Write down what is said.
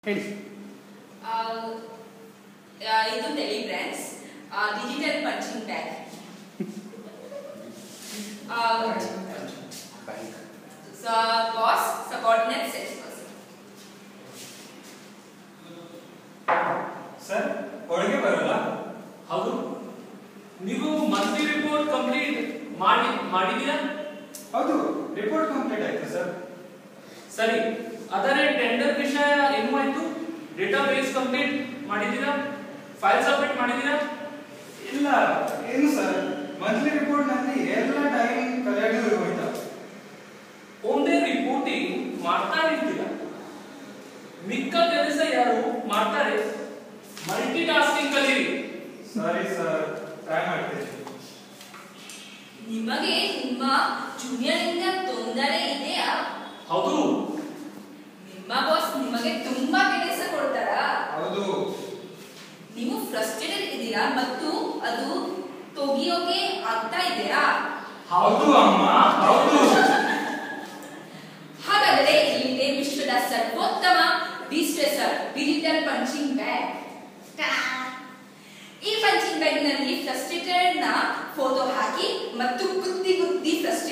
ಹೇಳಿ ಆ, ಆ, ಇದು Telebrands digital punching bag boss subordinate sales person sir ಒಳಗೆ ಬರಲ್ಲ ಹೌದು ನೀವು ಮಂತ್ಲಿ ರಿಪೋರ್ಟ್ ಕಂಪ್ಲೀಟ್ ಮಾಡಿ ಮಾಡಿದ್ದೀರಾ ಹೌದು ರಿಪೋರ್ಟ್ ಕಂಪ್ಲೀಟ್ ಆಯ್ತು ಸರ್ ಸರಿ ಅದರ ಟೆಂಡರ್ ವಿಷಯ ಏನು ಆಯ್ತು ಡೇಟಾಬೇಸ್ ಕಂಪ್ಲೀಟ್ ಮಾಡಿದ್ದೀರಾ ಫೈಲ್ ಸಬ್ಮಿಟ್ ಮಾಡಿದ್ದೀರಾ ಇಲ್ಲ ಏನು ಸರ್ ಮಂತ್ಲಿ ರಿಪೋರ್ಟ್ ನಲ್ಲಿ ಎಲ್ಲ ಟೈಮ್ ಕಲೆಕ್ಟ್ ಹೋಯ್ತಾ ಒಂದೇ ರಿಪೋರ್ಟಿಂಗ್ ಮಾಡ್ತಾ ಇರ್ತೀರಾ ಮಿಕ್ಕ ಕೆಲಸ ಯಾರು ಮಾಡ್ತಾರೆ ಮಲ್ಟಿ ಟಾಸ್ಕಿಂಗ್ ಕಲೀರಿ ಸಾರಿ ಸರ್ ಟ್ರೈ ಮಾಡ್ತೀನಿ ನಿಮಗೆ ನಿಮ್ಮ ಜೂನಿಯರ್ ಇಂದ ತೊಂದರೆ ಇದೆಯಾ ಹೌದು ನಿಮ್ಮ ಬಾಸ್ ನಿಮಗೆ ತುಂಬಾ ಕೆಲಸ ಕೊಡ್ತಾರಾ ಹೌದು ನೀವು ಫ್ರಸ್ಟ್ರೇಟೆಡ್ ಇದ್ದೀರಾ ಮತ್ತು ಅದು ತೊಗಿಯೋಕೆ ಆಗ್ತಾ ಇದೆಯಾ ಹೌದು ಅಮ್ಮ ಹೌದು ಹಾಗಾದರೆ ಇಲ್ಲಿದೆ ವಿಶ್ವದ ಸರ್ವೋತ್ತಮ ಡಿಸ್ಟ್ರೆಸರ್ ಡಿಜಿಟಲ್ ಪಂಚಿಂಗ್ ಬ್ಯಾಗ್ ಈ ಪಂಚಿಂಗ್ ಬ್ಯಾಗ್ ನಲ್ಲಿ ಫ್ರಸ್ಟ್ರೇಟೆಡ್ ನ ಫೋಟೋ ಹಾಕಿ ಮತ್ತು ಗುದ್ದಿ ಗುದ್ದಿ ಫ್ರಸ್ಟ್ರೇಟ್